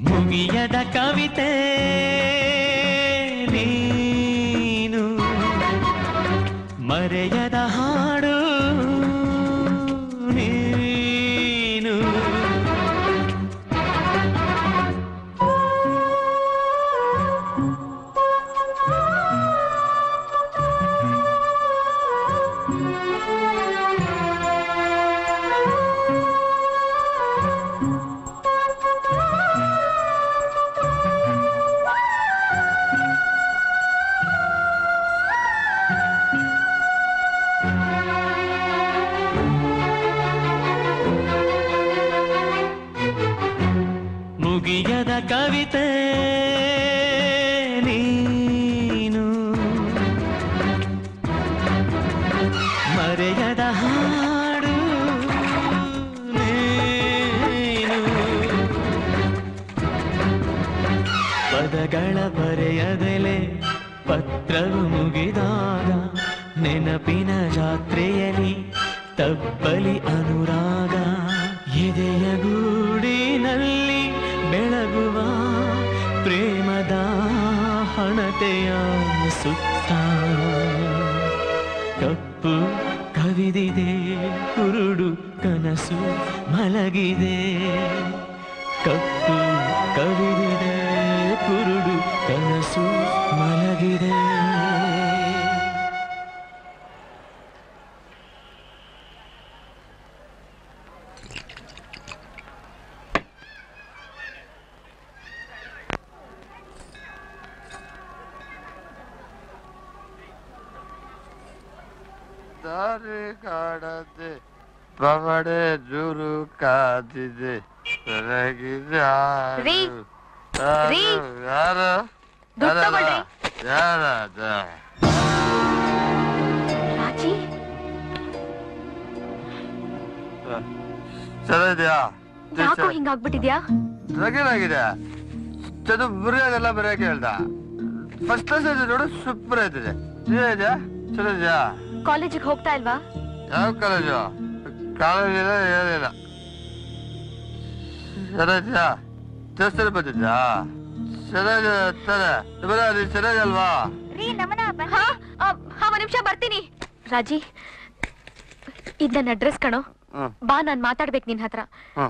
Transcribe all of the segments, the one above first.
ಮುಗಿಯದ ಕವಿತೆ ನೀನು ಮರೆಯದ ಹಾಡು ನೀನು ಮುಗಿಯದ ಕವಿತೆ ನೀನು ಮರೆಯದ ಹಾಡು ನೀನು ಪದಗಳ ಬರೆಯದೆಲೆ ಪತ್ರವು ಮುಗಿದಾಗ ನೆನಪಿನ ಜಾತ್ರೆಯಲ್ಲಿ ತಬ್ಬಲಿ ಅನುರಾಗ ಎದೆಯ ಗೂಡಿನಲ್ಲಿ ಬೆಳಗುವ ಪ್ರೇಮದ ಹಣತೆಯ ಸುತ್ತ ಕಪ್ಪು ಕವಿದಿದೆ ಕುರುಡು ಕನಸು ಮಲಗಿದೆ ಕಪ್ಪು ಕವಿದಿದೆ ಕುರುಡು ಕನಸು ಮಲಗಿದೆ ದಾರಿ ಕಾಡದೆ ಪವಡೆ ಜುರು ಕಾದಿದೆ ಬೆಳಗಿದೆ ಯಾರು? ರೀ. ಯಾರು? ರೀ. ಯಾರು ದುಡ್ಡು ಯಾರಲ್ಲ? ತಗೊಳ್ರಿ. ಯಾರದು? ರಾಜಿ ಚೆನ್ನಾಗಿದ್ಯಾ ಯಾಕೋ ಹಿಂಗಾಗ್ಬಿಟ್ಟಿದ್ಯಾ ರಗೇನಾಗಿದೆ ಚದು ಬುರಿಯಾಗೆಲ್ಲ ಬರೆಯಕ್ಕೆ ಹೇಳ್ದ ಫಸ್ಟ್ ಕ್ಲಾಸ್ ಇದೆ ನೋಡು ಸೂಪರ್ ಆಯ್ತಿದೆ ಇದೆಯಾ ಚೆನ್ನಾಗಿದ್ಯಾ ಕಾಲೇಜಿಗೆ ಹೋಗ್ತಾ ಇಲ್ವಾ ಯಾವ ಕಾಲೇಜು ಕಾಲೇಜ್ ಇಲ್ಲ ಏನಿಲ್ಲ ಚೆನ್ನಾಗಿದ್ಯಾ ದೇವಸ್ಥಾನ ಬಂದಿದ್ಯಾ ಚೆನ್ನಾಗಿದೆ ತಾನೆ ಬರ ನೀನ್ ಚೆನ್ನಾಗಲ್ವಾ ಹಾ ಆ, ಹಾ ಒಂದ್ ನಿಮಿಷ ಬರ್ತೀನಿ ರಾಜಿ ಇದ್ ನನ್ನ ಅಡ್ರೆಸ್ ಕಣೋ ಹ್ಮ್ ಬಾ ನಾನ್ ಮಾತಾಡ್ಬೇಕು ನಿನ್ ಹತ್ರ ಹ್ಮ್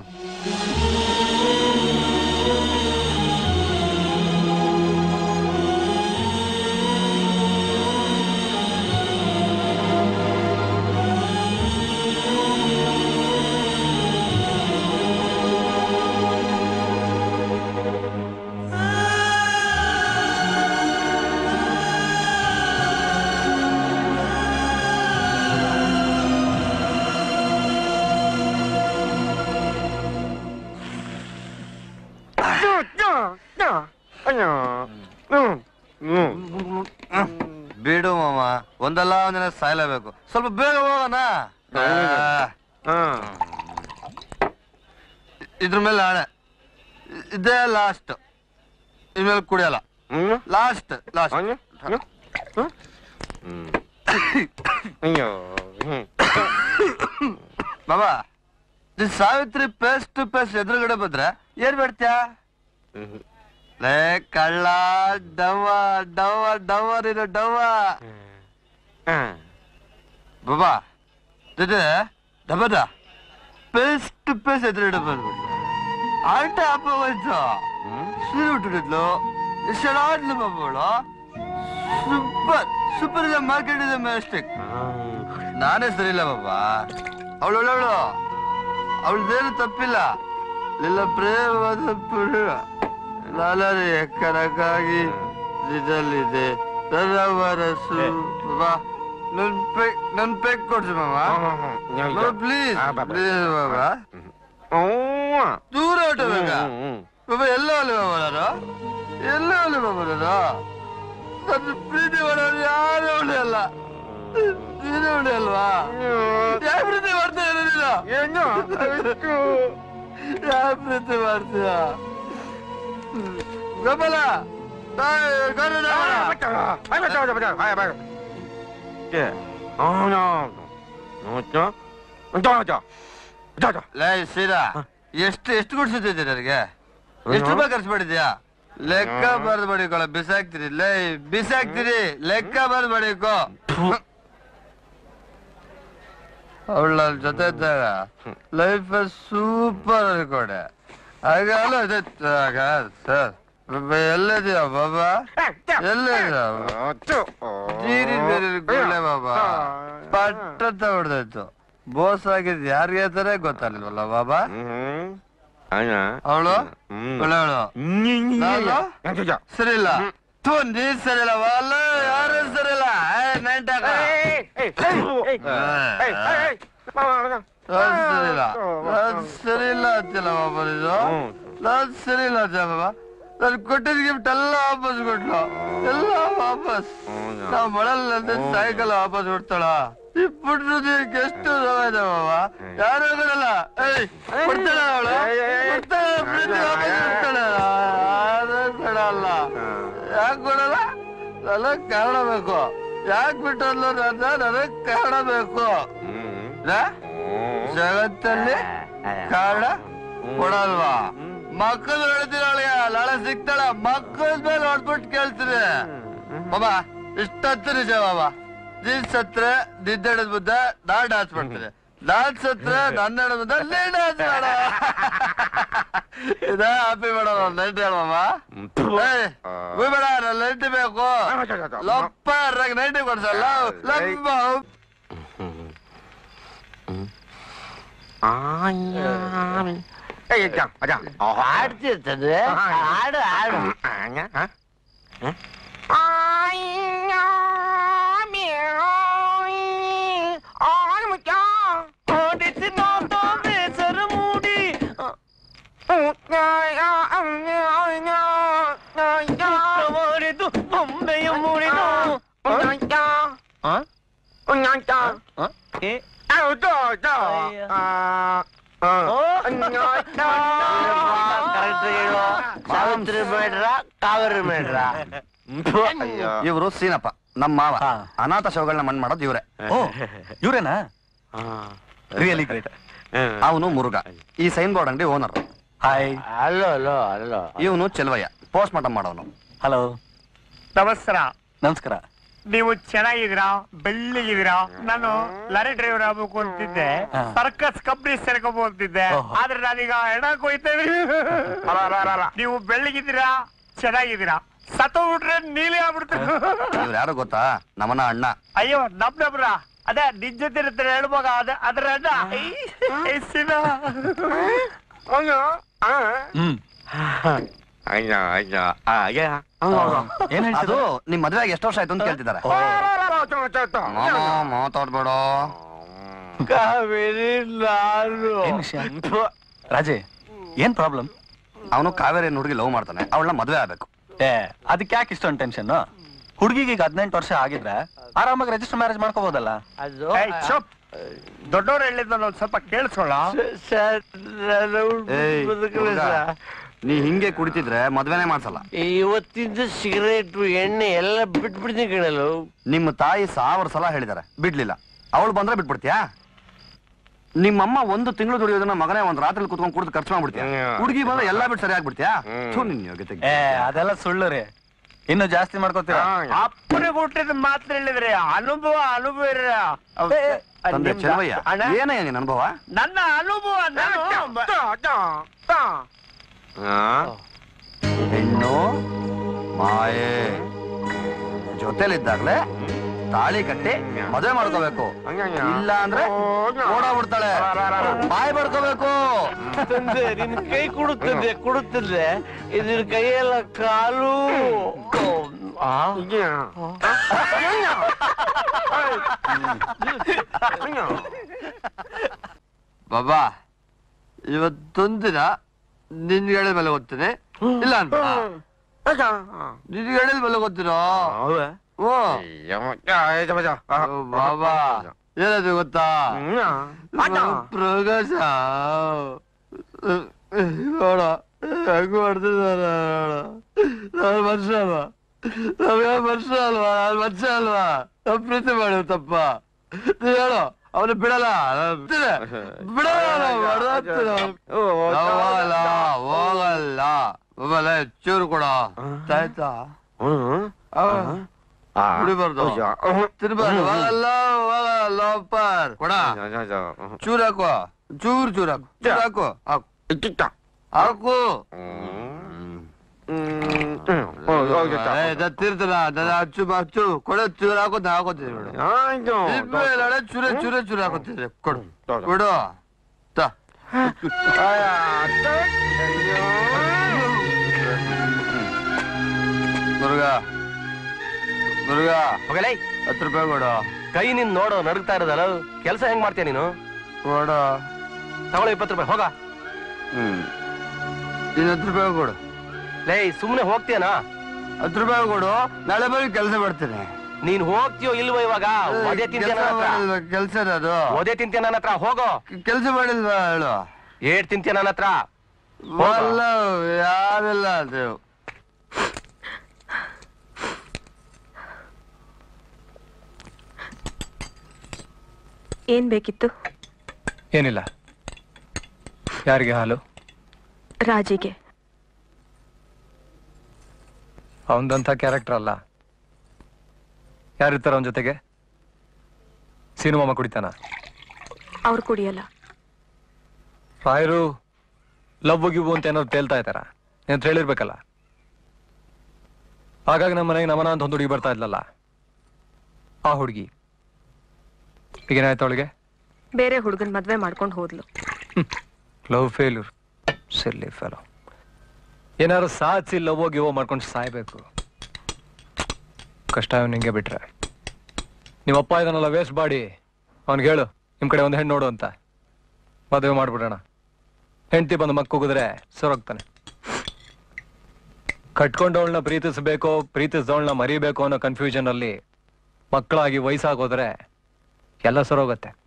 ಬಿಡು ಮಾಮ ಒಂದಲ್ಲ ಒಂದಿನ ಸಾಯ್ಲೇಬೇಕು ಸ್ವಲ್ಪ ಬೇಗ ಹೋಗೋಣ ಇದ್ರ ಮೇಲೆ ಆಣೆ ಇದೇ ಲಾಸ್ಟ್ ಇನ್ಮೇಲೆ ಕುಡಿಯಲ್ಲ ಲಾಸ್ಟ್ ಲಾಸ್ಟ್ ಬಾಬಾ ನೀನ್ ಸಾವಿತ್ರಿ ಪೇಸ್ ಟು ಪೇಸ್ ಎದುರುಗಡೆ ಬಂದ್ರೆ ಏನ್ ಮಾಡ್ತೀಯಾ ಲೇ ಕಳ್ಳ ಡವ್ವ ಡವ್ವ ಡವ್ವ ನೀನು ಡವ್ವ ಬಾಬಾ ಜೊತೆ ಡಬ್ಬದ ಪೇಸ್ ಟು ಪೇಸ್ ಎದುರುಗಡೆ ಬಂದ್ಬಿಟ್ಲು ಆಟ ಅಪ್ಪ ಹೋಯ್ತು ಸೀರೆ ಉಟ್ಟಿದ್ಲು ಎಷ್ಟಾಡ್ಲು ಬಾಬಳು ಸೂಪರ್ ಸೂಪರ್ ಇದೆ ಮಾರ್ಕೆಟ್ ಇದೆ ಮ್ಯಾಸ್ಟಿಕ್ ನಾನೇ ಸರಿ ಇಲ್ಲ ಬಾಬಾ ಅವಳು ಒಳ್ಳೆವಳು ಅವಳದೇನು ತಪ್ಪಿಲ್ಲ ನಿನ್ನ ಪ್ರೇಮವಾದ ಪುರುಷ ಲಾಲರಿ ಕನಕಾಗಿ ನಿಜಲ್ಲಿದೆ ನನ್ನ ಮನಸ್ಸು ಬಾಬಾ ನನ್ ಪೆಕ್ ನನ್ ಪೆಕ್ ಕೊಡ್ಸಿ ಮಾಮ ಪ್ಲೀಸ್ ಪ್ಲೀಸ್ ಬಾಬಾ ದೂರ ಹೊಟ್ಟಬೇಕ ಬಾಬಾ ಎಲ್ಲ ಒಲೆ ಬಾಬಾ ನಾನು ಎಲ್ಲ ಒಲೆ ಬಾಬಾ ನಾನು ನನ್ನ ಪ್ರೀತಿ ಮಾಡೋರು ಯಾರು ಒಳ್ಳೆ ಅಲ್ಲ ನೀನು ಒಳ್ಳೆ ಅಲ್ವಾ ಯಾವ ಪ್ರೀತಿ ಮಾಡ್ತೀಯ ನೀನು ಯಾವ ಪ್ರೀತಿ ಮಾಡ್ತೀಯ ಗೋಪಾಲ ಲೇ ಸೀರಾ ಎಷ್ಟು ಎಷ್ಟು ಗುಡ್ಸಿದ್ದೆ ನನಗೆ ಎಷ್ಟು ರೂಪಾಯಿ ಖರ್ಚು ಮಾಡಿದ್ಯಾ ಲೆಕ್ಕ ಬರ್ದು ಬಡಿಕೊಳ್ಳ ಬಿಸಾಕ್ತಿರಿ ಲೇ ಬಿಸಾಕ್ತಿರಿ ಲೆಕ್ಕ ಬರ್ದು ಬಡಿಕೋ ಅವಳ ಜೊತೆ ಇದ್ದಾಗ ಲೈಫ್ ಸೂಪರ್ ಅನ್ಕೊಂಡೆ ಆಗ ಅಲ್ಲ ಇದಾಯ್ತು ಆಗ ಸರ್ ಎಲ್ಲಿದ್ಯಾ ಬಾಬಾ ಎಲ್ಲಿದ್ಯಾ ಜೀರಿ ಬೇರೆ ಗುಳ್ಳೆ ಬಾಬಾ ಪಟ್ಟ ಹೊಡೆದಾಯ್ತು ಬೋಸ್ ಆಗಿದ್ ಯಾರಿಗೆ ಅಂತಾನೆ ಗೊತ್ತಾಗ್ಲಿಲ್ವಲ್ಲ ಬಾಬಾ ಅವಳು ಒಳ್ಳೆವಳು ನಾನು ಸರಿ ಇಲ್ಲ ಥೂ ನೀ ಸರಿ ಇಲ್ಲ ಅಲ್ಲ ಯಾರು ಸರಿ ಇಲ್ಲ ಏ, ನೆಂಟಾಕ. ನಾನ್ ಸರಿ ಇಲ್ಲ ನಾನ್ ಸರಿ ಇಲ್ಲ ಅಂತಿಲ್ಲ ಬಾಬಾ ನೀನು ನಾನ್ ಸರಿ ಇಲ್ಲ ಅಂತೀಯ ಬಾಬಾ ನಾನು ಕೊಟ್ಟಿದ್ ಗಿಫ್ಟ್ ಎಲ್ಲ ವಾಪಸ್ ಕೊಟ್ಲು ಎಲ್ಲ ವಾಪಸ್ ನಾವು ಮಳಲ್ಲ ಸಾಯಂಕಾಲ ವಾಪಸ್ ಕೊಡ್ತಾಳ ಈ ಪುಟ್ರದಕ್ಕೆ ಎಷ್ಟು ನೋವ ಇದೆ ಬಾಬಾ ಯಾರು ಕೊಡಲ್ಲ ಏಯ್ ಕೊಡ್ತಾಳ ಅವಳು ಕೊಡ್ತಾಳ ಪ್ರೀತಿ ವಾಪಸ್ ಕೊಡ್ತಾಳೆ ಯಾರು ಕೊಡಲ್ಲ ಯಾಕೆ ಕೊಡಲ್ಲ ನನಗ್ ಕಾರಣ ಬೇಕು ಯಾಕೆ ಬಿಟ್ಟಲ್ಲ ಅಂತ ನನಗ್ ಕಾರಣ ಬೇಕು ನಾ? ಜಗತ್ತಲ್ಲಿ ಕಾರಣ ಕೊಡಲ್ವಾ ಮಕ್ಕಳು ಹೇಳ್ತೀರಳಿಯ ನಾಳೆ ಸಿಗ್ತಾಳ ಮಕ್ಕಳ ಮೇಲೆ ಹೊಡ್ಬಿಟ್ಟು ಕೇಳ್ತೀನಿ ಬಾಬಾ ಇಷ್ಟತ್ತು ನಿಜ ಬಾಬಾ ನೀನ್ ಸತ್ರೆ ನಿದ್ದೆಡದ್ ಬುದ್ಧ ನಾನ್ ಡಾನ್ಸ್ ಮಾಡ್ತೀನಿ ನಾನ್ ಸತ್ರೆ ನನ್ನ ಹೆಣದ ಬುದ್ಧ ನೀನ್ ಡಾನ್ಸ್ ಮಾಡ ಇದ ಹ್ಯಾಪಿ ಮಾಡೋಣ ನೈಟ್ ಹೇಳುವ ಬೇಡ ನಾನು ನೈಟ್ ಬೇಕು ಲಪ್ಪ ನೈಟ್ ಕೊಡ್ಸಲ್ಲ ಲಪ್ಪ ಹಾಡ್ತಿರ್ತದೆ ಹಾಡು ಹಾಡು ಮಾಡಿದ್ದು ಬೊಂಬೆಯ ಮೂಡಿದು ಏ ಸಾವಿತ್ರಿ ಬೇಡ್ರ ಕಾವೇರಿ ಬೇಡ್ರ ಇವರು ಸೀನಪ್ಪ ನಮ್ಮ ಮಾವ ಹಾ. ಅನಾಥ ಶವಗಳನ್ನ ಮಣ್ಣು ಮಾಡೋದು ಇವ್ರೆ ಓ ಇವ್ರೇನಾ ರಿಯಲಿ ಗ್ರೇಟ್ ಅವನು ಮುರುಘ ಈ ಸೈನ್ ಬೋರ್ಡ್ ಅಂಗಡಿ ಓನರ್ ಹಾಯ್ ಅಲ್ಲೋ ಅಲ್ಲೋ ಅಲ್ಲೋ ಇವನು ಚೆಲುವಯ್ಯ ಪೋಸ್ಟ್ ಮಾರ್ಟಮ್ ಮಾಡೋನು ಹಲೋ ನಮಸ್ಕಾರ ನಮಸ್ಕಾರ ನೀವು ಚೆನ್ನಾಗಿದ್ದೀರಾ ಬೆಳ್ಳಿಗಿದ್ದೀರಾ ನಾನು ಲಾರಿ ಡ್ರೈವರ್ ಆಗ್ಬೇಕು ಅಂತಿದ್ದೆ ಹಾ. ಸರ್ಕಸ್ ಕಂಪ್ನಿ ಸೇರ್ಕೋಬೇಕು ಅಂತಿದ್ದೆ ಓಹೋ. ಆದ್ರೆ ನಾನೀಗ ಹೆಣ ಕೊಯ್ತೇನೆ ನೀವು ಬೆಳ್ಳಿಗಿದ್ದೀರಾ ಚೆನ್ನಾಗಿದ್ದೀರಾ ಸತ್ತೋಗ್ಬಿಟ್ರೆ ನೀಲಿ ಆಗ್ಬಿಡ್ತೀರ ಇವ್ರು ಯಾರು ಗೊತ್ತಾ ನಮ್ಮನ ಅಣ್ಣ ಅಯ್ಯೋ ನಮ್ ನಮ್ರ ಅದೇ ನಿನ್ ಜೊತೆ ಇರ್ತಾರೆ ಹೇಳ್ಬೋಗ ಅದ ಅದ್ರ ಅಣ್ಣ ಏ, ಸಿನ. ಹ್ಮ್ ಏನ್ ಅದು ಹೇಳ್ತಿದ್ರು ನಿಮ್ ಮದ್ವೆಗೆ ಎಷ್ಟು ವರ್ಷ ಆಯ್ತು ಅಂತ ಕೇಳ್ತಿದ್ದಾರೆ ಮಾತಾಡ್ಬೇಡ ಕಾವೇರಿ ನಾನು ಏನ್ ವಿಷಯ ರಾಜೇ ಏನ್ ಪ್ರಾಬ್ಲಮ್ ಅವನು ಕಾವೇರಿ ಹುಡುಗಿ ಲವ್ ಮಾಡ್ತಾನೆ ಅವಳನ್ನ ಮದ್ವೆ ಆಗ್ಬೇಕು ಏ ಅದಕ್ಕೆ ಯಾಕೆ ಇಷ್ಟೊಂದು ಟೆನ್ಷನ್ ಹುಡುಗಿಗೆ ಈಗ ಹದಿನೆಂಟು ವರ್ಷ ಆಗಿದ್ರೆ ಆರಾಮಾಗಿ ರಿಜಿಸ್ಟರ್ ಮ್ಯಾರೇಜ್ ಮಾಡ್ಕೋಬಹುದಲ್ಲ ಅದು ಏಯ್, ಚುಪ್ ದೊಡ್ಡವ್ರು ಹೇಳಿದ್ ನಾನು ಒಂದ್ ಸ್ವಲ್ಪ ಕೇಳಿಸ್ಕೊಳ್ಳ ಸರ್ ನಾನು ಏಯ್, ಬದುಕಲ್ಲ ಹುಡ್ಗ, ಸರ್. ನೀ ಹಿಂಗೆ ಕುಡಿತಿದ್ರೆ ಮದ್ವೆನೇ ಮಾಡ್ಸಲ್ಲ ಇವತ್ತಿಂದ ಸಿಗರೇಟ್ ಎಣ್ಣೆ ಎಲ್ಲ ಬಿಟ್ಬಿಡ್ತೀನಿ ಕಣಲು ನಿಮ್ಮ ತಾಯಿ ಸಾವಿರ ಸಲ ಹೇಳಿದ್ದಾರೆ ಬಿಡ್ಲಿಲ್ಲ ಅವಳು ಬಂದ್ರೆ ಬಿಟ್ಬಿಡ್ತೀಯಾ ನಿಮ್ಮಮ್ಮ ಒಂದು ತಿಂಗಳು ದುಡಿಯೋದನ್ನ ಮಗನೇ ಒಂದ್ ರಾತ್ರಿ ಕುತ್ಕೊಂಡು ಕುಡಿದು ಖರ್ಚು ಮಾಡ್ಬಿಡ್ತೀಯ ಹ್ಮ್. ಹುಡುಗಿ ಬಂದ್ರೆ ಎಲ್ಲಾ ಬಿಟ್ಟು ಸರಿ ಆಗ್ಬಿಡ್ತೀಯಾ ಹ್ಮ್. ಥು, ನಿನ್ ಯೋಗ್ಯತೆ ಏ ಅದೆಲ್ಲ ಸುಳ್ಳು ರೀ ಇನ್ನು ಜಾಸ್ತಿ ಮಾಡ್ಕೋತೀರ ಅಪ್ಪನಿಗೆ ಹುಟ್ಟಿದ ಮಾತ್ರ ಹೇಳಿದ್ರೆ ಅನುಭವ ಅನುಭವ ಇರ ತಂದೆ ಚೆಲುವಯ್ಯ ಅಣ್ಣ ಏನಯ್ಯ ನಿನ್ ಅನುಭವ ನನ್ನ ಅನುಭವ ಹೆಣ್ಣು ಮಾಯೆ ಜೊತೆಲಿದ್ದಾಗ್ಲೇ ತಾಳಿ ಕಟ್ಟಿ ಮದುವೆ ಮಾಡ್ಕೋಬೇಕು ಇಲ್ಲ ಅಂದ್ರೆ ಓಡಾಡ್ಬಿಡ್ತಾಳೆ ಬಾಯ್ ಬಡ್ಕೋಬೇಕು ತಂದೆ ನಿನ್ ಕೈ ಕೊಡುತ್ತದೆ ಕೊಡುತ್ತದೆ ಇದ್ರ ಕೈಯೆಲ್ಲ ಕಾಲು ಆ? ಬಾಬಾ ಇವತ್ತೊಂದಿನ ನಿನ್ ಹೇಳಿದ ಮೇಲೆ ಓದ್ತೀನಿ ಇಲ್ಲ ಅಂತ ನಿನ್ ಹೇಳಿದ ಮೇಲೆ ಓದ್ತೀನೋ ಓ ಬಾಬಾ ಏನದು ಗೊತ್ತಾ ಪ್ರಕಾಶ ನೋಡ ಹೆಂಗ್ ಮಾಡ್ತಿದಾರ ನಾನು ಮನುಷ್ಯ ಅಲ್ವಾ ನಾವ್ ಯಾವ ಮನುಷ್ಯ ಅಲ್ವಾ ನಾನು ಮನುಷ್ಯ ಅಲ್ವಾ ನಾವ್ ಪ್ರೀತಿ ಮಾಡಿವ್ ತಪ್ಪ ನೀವ್ ಹೇಳು ಅವನು ಬಿಡಲ್ಲ ಬಿಡ್ತೀನಿ. ಬಿಡಲ್ಲ ನಾನು, ಹೊಡ್ದಾಕ್ತೀನಿ ಅವ್ನು. ನಾವು ಹೋಗಲ್ಲ ಹೋಗಲ್ಲ ಮೊಬೈಲ್ ಚೂರು ಕೊಡ ಆಯ್ತಾ ಕುಡಿಬಾರ್ದು ತಿನ್ಬಾರ್ದು ಹೋಗಲ್ಲ ಹೋಗಲ್ಲ ಅಪ್ಪರ್ ಕೊಡ ಚೂರ್ ಹಾಕು ಚೂರ್ ಚೂರ್ ಹಾಕು ಚೂರ್ ಹಾಕು ಹಾಕು ಹಾಕು ತೀರ್ತನ ಅಚ್ಚು ಅಚ್ಚು ಕೊಡ ಚೂರ್ ಹಾಕೋತ ಹಾಕೋತೀವಿ ಬಿಡು ಚೂರೆ ಚೂರೆ ಚೂರೆ ಹಾಕೋತೀವಿ ಕೊಡು ಕೊಡು ತಾ. ಮುರುಘಾ ಮುರುಘಾ ಹೋಗಲೇ ಹತ್ತು ರೂಪಾಯಿ ಕೊಡು ಕೈ ನಿನ್ ನೋಡು ನಡುಗ್ತಾ ಇರೋದಲ್ಲ ಕೆಲಸ ಹೆಂಗ್ ಮಾಡ್ತೀಯ ನೀನು ಕೊಡು ತಗೊಳ್ಳೋ ಇಪ್ಪತ್ತು ರೂಪಾಯಿ ಹೋಗ ನೀನ್ ಹತ್ತು ರೂಪಾಯಿ ಕೊಡು ಲೇ ಸುಮ್ನೆ ಹೋಗ್ತೀಯನಾ ಹತ್ತು ರೂಪಾಯಿ ಕೊಡು ನಾಳೆ ಬರೀ ಕೆಲಸ ಮಾಡ್ತೀನಿ ನೀನ್ ಹೋಗ್ತೀಯೋ ಇಲ್ವೋ ಇವಾಗ ಒದೆ ತಿಂತೀಯ ನನ್ನ ಹತ್ರ ಕೆಲಸ ಅದು ಒದೆ ತಿಂತೀಯ ನನ್ನ ಹತ್ರ ಹೋಗೋ ಕೆಲಸ ಮಾಡಿಲ್ವಾ ಹೇಳು ಏಟ್ ತಿಂತೀಯ ನನ್ನ ಹತ್ರ ಅಲ್ಲ ಯಾರಿಲ್ಲ ಅದು ಏನ್ ಬೇಕಿತ್ತು ಏನಿಲ್ಲ ಯಾರಿಗೆ ಹಾಲು ರಾಜಿಗೆ ಅವನದಂಥ ಕ್ಯಾರೆಕ್ಟರ್ ಅಲ್ಲ ಯಾರಿರ್ತಾರ ಅವನ ಜೊತೆಗೆ ಸೀನುಮಾಮ ಕುಡಿತಾನ ಅವ್ರು ಕುಡಿಯಲ್ಲ ರಾಯರು ಲವ್ ಗಿವ್ ಅಂತ ಏನಾದ್ರು ತೇಲ್ತಾ ಇದ್ದಾರ ಅಂತ ಹೇಳಿರ್ಬೇಕಲ್ಲ ಹಾಗಾಗಿ ನಮ್ಮ ಮನೆಗೆ ನಮನ ಅಂತ ಒಂದು ಹುಡುಗಿ ಬರ್ತಾ ಇದ್ಲಲ್ಲ ಆ ಹುಡುಗಿ ಈಗೇನಾಯ್ತು ಅವಳಿಗೆ ಬೇರೆ ಹುಡುಗನ್ ಮದ್ವೆ ಮಾಡ್ಕೊಂಡು ಹೋದ್ಲು ಲವ್ ಫೇಲ್ಯೂರ್ ಸಿರ್ಲಿ ಫೆಲೋ ಏನಾದ್ರು ಸಾಧಿಸಿ ಲವ್ ಗಿವೋ ಮಾಡ್ಕೊಂಡು ಸಾಯ್ಬೇಕು ಕಷ್ಟ ನಿಂಗೆ ಬಿಟ್ರೆ ನಿಮ್ಮಪ್ಪ ಇದನ್ನೆಲ್ಲ ವೇಸ್ಟ್ ಮಾಡಿ ಅವ್ನಿಗೆ ಹೇಳು ನಿಮ್ ಕಡೆ ಒಂದು ಹೆಣ್ಣು ನೋಡು ಅಂತ ಮದುವೆ ಮಾಡ್ಬಿಡೋಣ ಹೆಂಡತಿ ಬಂದು ಮಕ್ಕ ಹೋಗಿದ್ರೆ ಸೊರಗ್ತಾನೆ ಕಟ್ಕೊಂಡವಳನ್ನ ಪ್ರೀತಿಸ್ಬೇಕೋ ಪ್ರೀತಿಸಿದವಳನ್ನ ಮರಿಬೇಕು ಅನ್ನೋ ಕನ್ಫ್ಯೂಷನ್ ಅಲ್ಲಿ ಮಕ್ಕಳಾಗಿ ವಯಸ್ಸಾಗೋದ್ರೆ ಎಲ್ಲ ಸರೋಗತ್ತೆ